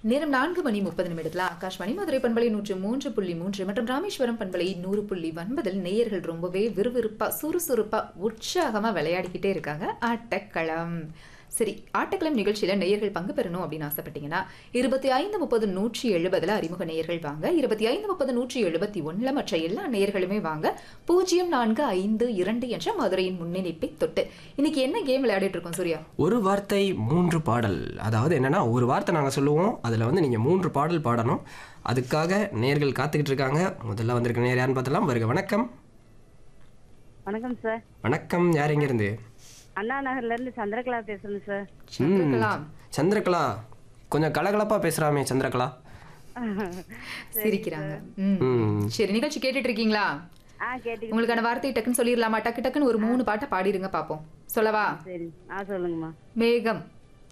நேரம் நான்கு மணி முப்பது நிமிடத்துல ஆகாஷ்வாணி மதுரை பண்பலை நூற்று மூன்று புள்ளி மூன்று மற்றும் ராமேஸ்வரம் பண்பலை நூறு புள்ளி ஒன்பதில் நேயர்கள் ரொம்பவே விறுவிறுப்பா சுறுசுறுப்பா உற்சாகமா விளையாடிக்கிட்டே இருக்காங்க ஆட்டக்களம் சரி ஆட்டக்களம் நிகழ்ச்சியில நேயர்கள் பங்கு பெறணும் அப்படின்னு ஆசைப்பட்டீங்கன்னா இருபத்தி ஐந்து முப்பது நூற்றி எழுபதுல அறிமுக நேயர்கள் வாங்க இருபத்தி ஐந்து முப்பது நூற்றி எழுபத்தி ஒண்ணுல மற்ற எல்லா நேயர்களுமே வாங்க பூஜ்ஜியம் நான்கு ஐந்து இரண்டு என்ற மதுரையின் முன்னிணைப்பை தொட்டு இன்னைக்கு என்ன கேம் விளையாடிட்டு இருக்கோம் சூர்யா ஒரு வார்த்தை மூன்று பாடல் அதாவது என்னன்னா ஒரு வார்த்தை நாங்கள் சொல்லுவோம் அதில் வந்து நீங்கள் மூன்று பாடல் பாடணும் அதுக்காக நேர்கள் காத்துக்கிட்டு இருக்காங்க முதல்ல வந்திருக்க நேர் யாருன்னு பார்த்தலாம் வருக வணக்கம் வணக்கம் சார் வணக்கம் யார் எங்கேருந்து அண்ணா நகர்ல இருந்து சந்திரகலா பேசுறேன் சார் சந்திரகலாம் சந்திரகலா கொஞ்சம் கலகலப்பா பேசுகிறாமே சந்திரகலா சிரிக்கிறாங்க ம். ம் சரி நிகழ்ச்சி கேட்டுட்டு இருக்கீங்களா ஆ கேட்டீங்க உங்களுக்கான வார்த்தை டக்குன்னு சொல்லிடலாமா டக்கு டக்குன்னு ஒரு மூணு பாட்டை பாடிடுங்க பாப்போம் சொல்லவா சரி ஆ சொல்லுங்கம்மா மேகம்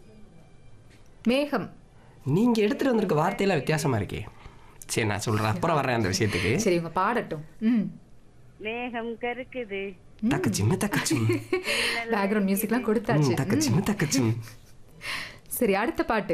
மேகம் நீங்கள் எடுத்துகிட்டு வந்திருக்க வார்த்தையெல்லாம் வித்தியாசமாக இருக்கே சரி நான் சொல்கிறேன் அப்புறம் வரேன் அந்த விஷயத்துக்கு சரி உங்க பாடட்டும் ம் மேகம் கருக்குது தக்கச்சிம்மு தக்கச்சிம் பேக்ரவுண்ட் மியூசிக்லாம் கொடுத்தாச்சு தக்கச்சிம்மு தக்கச்சிம் சரி அடுத்த பாட்டு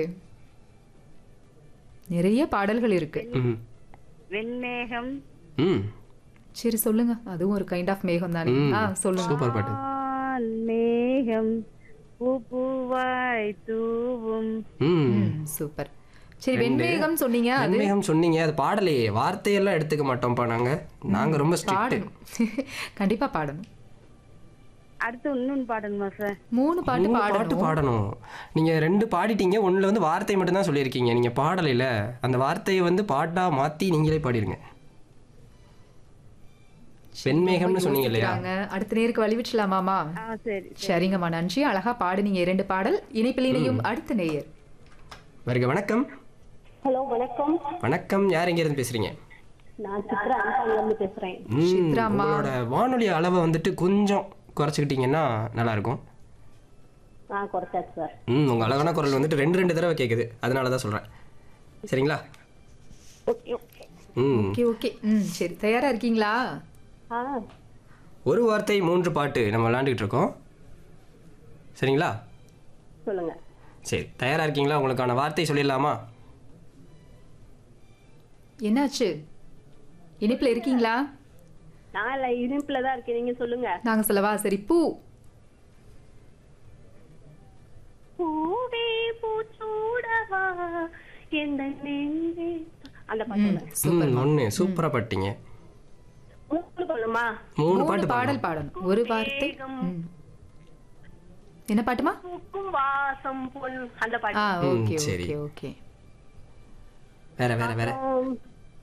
நிறைய பாடல்கள் இருக்கு ம் வெண்மேகம் ம் சரி சொல்லுங்க அதுவும் ஒரு கைண்ட் ஆஃப் மேகம் தானே ம். ஆ சொல்லுங்க சூப்பர் பாட்டு ஆண் மேகம் பூ பூவாய் தூவும் ம் ம், சூப்பர் சரி வெண்மேகம் சொன்னீங்க அது வெண்மேகம் சொன்னீங்க அது பாடலையே வார்த்தையெல்லாம் எடுத்துக்க மாட்டோம்ப்பா நாங்க நாங்க ரொம்ப ஸ்ட்ரிக்ட் பாடணும் கண்டிப்பா பாடணும் அடுத்து இன்னொன்னு பாடணுமா சார் மூணு பாட்டு மூணு பாட்டு பாடணும் பாடணும் நீங்க ரெண்டு பாடிட்டீங்க ஒண்ணுல வந்து வார்த்தை மட்டும் தான் சொல்லியிருக்கீங்க நீங்க பாடலைல அந்த வார்த்தையை வந்து பாட்டா மாத்தி நீங்களே பாடிடுங்க வெண்மேகம்னு சொன்னீங்க இல்லையா யோசிக்கிறாங்க. அடுத்த நேருக்கு வழி விட்டுலாமாமா ஆ சரி சரிங்கம்மா நன்றி அழகா பாடுனீங்க இரண்டு பாடல் இணைப்பில் இணையும் அடுத்த நேயர் வருக வணக்கம் ஹலோ வணக்கம் வணக்கம் யார் எங்க இருந்து பேசுறீங்க நான் சித்ரா அம்பாங்கல இருந்து பேசுறேன் ம், சித்ராம்மா. உங்களோட வானொலி அளவை வந்துட்டு கொஞ்சம் குறைச்சிக்கிட்டீங்கன்னா நல்லா இருக்கும் நான் குறைச்சாச்சு சார் ம் உங்க அழகான குரல் வந்துட்டு ரெண்டு ரெண்டு தடவை கேக்குது அதனால தான் சொல்றேன் சரிங்களா ஓகே ஓகே ம் ஓகே ஓகே ம் சரி தயாரா இருக்கீங்களா ஆ ஒரு வார்த்தை மூன்று பாட்டு நம்ம விளாண்டுக்கிட்டு இருக்கோம் சரிங்களா சொல்லுங்க சரி தயாரா இருக்கீங்களா உங்களுக்கான வார்த்தை சொல்லிடலாமா என்னாச்சு இணைப்பில் இருக்கீங்களா நான் இல்ல இனிப்புல தான் இருக்கேன் நீங்க சொல்லுங்க நாங்க சொல்லவா சரி பூ பூவே பூச்சூடவா எந்த நெஞ்சே அந்த பாட்டு ம் ஒன்று சூப்பராக பாட்டீங்க உங்களுக்கு சொல்லுமா மூணு மூணு பாட்டு பாடல் பாடணும் பாடணும் ஒரு வார்த்தை ம். என்ன பாட்டுமா பூக்கும் வாசம் பொன் அந்த ஆ பாட்டு ஓகே சரி. ஓகே ஓகே வேற வேற வேற ஆம்.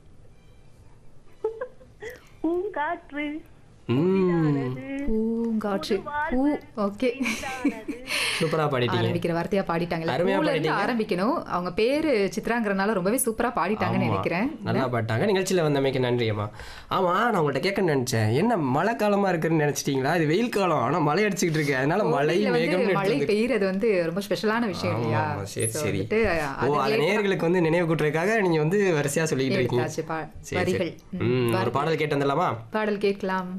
பூங்காற்று ம் பூங்காற்று பூ ஓகே சூப்பராக பாடிட்டீங்க ஆரம்பிக்கிற வார்த்தையா பாடிட்டாங்கல்ல அருமையா பூல இருந்து பாடிட்டீங்க. ஆரம்பிக்கணும் அவங்க பேரு சித்ராங்கிறனால ரொம்பவே சூப்பரா பாடிட்டாங்கன்னு ஆமா, நினைக்கிறேன் நல்லா பாட்டாங்க நிகழ்ச்சியில் வந்தமைக்கு நன்றி அம்மா ஆமா நான் உங்கள்கிட்ட கேட்க நினைச்சேன் என்ன மழை காலமா இருக்குன்னு நினைச்சிட்டீங்களா இது வெயில் காலம் ஆனா மழை அடிச்சுக்கிட்டு இருக்கு அதனால மழை கோவில்ல வந்து மேகம்னு மழை எடுத்து பெய்யறது வந்து ரொம்ப ஸ்பெஷலான விஷயம் ஆமா, இல்லையா ஆமா, சரி So சரி வந்துட்டு ஓ அது அது நேயர்களுக்கு வந்து நினைவு கூட்டுறதுக்காக நீங்க வந்து வரிசையா சொல்லிட்டு இருக்கீங்க எடுத்தாச்சு பா- சரி, வரிகள் சரி. ம், ம், ஒரு வார்த்தை. பாடல் கேட்டு வந்துடலாமா பாடல் கேட்கலாம்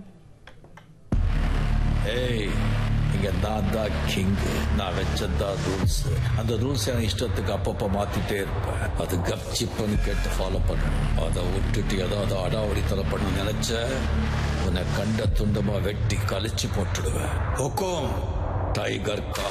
ஏய் இங்க நான் தான் கிங் நான் வச்சதான் ரூல்ஸ் அந்த ரூல்ஸ் என் இஷ்டத்துக்கு அப்பப்ப மாத்திட்டே இருப்பேன் அது கப்சிப்புன்னு கேட்டு ஃபாலோ பண்ணணும் அதை விட்டுட்டு ஏதாவது அடாவடித்தலை பண்ண நினைச்ச உன்னை கண்ட துண்டமா வெட்டி கழிச்சு போட்டுடுவேன் ஹொக்கோம் டைகர் கா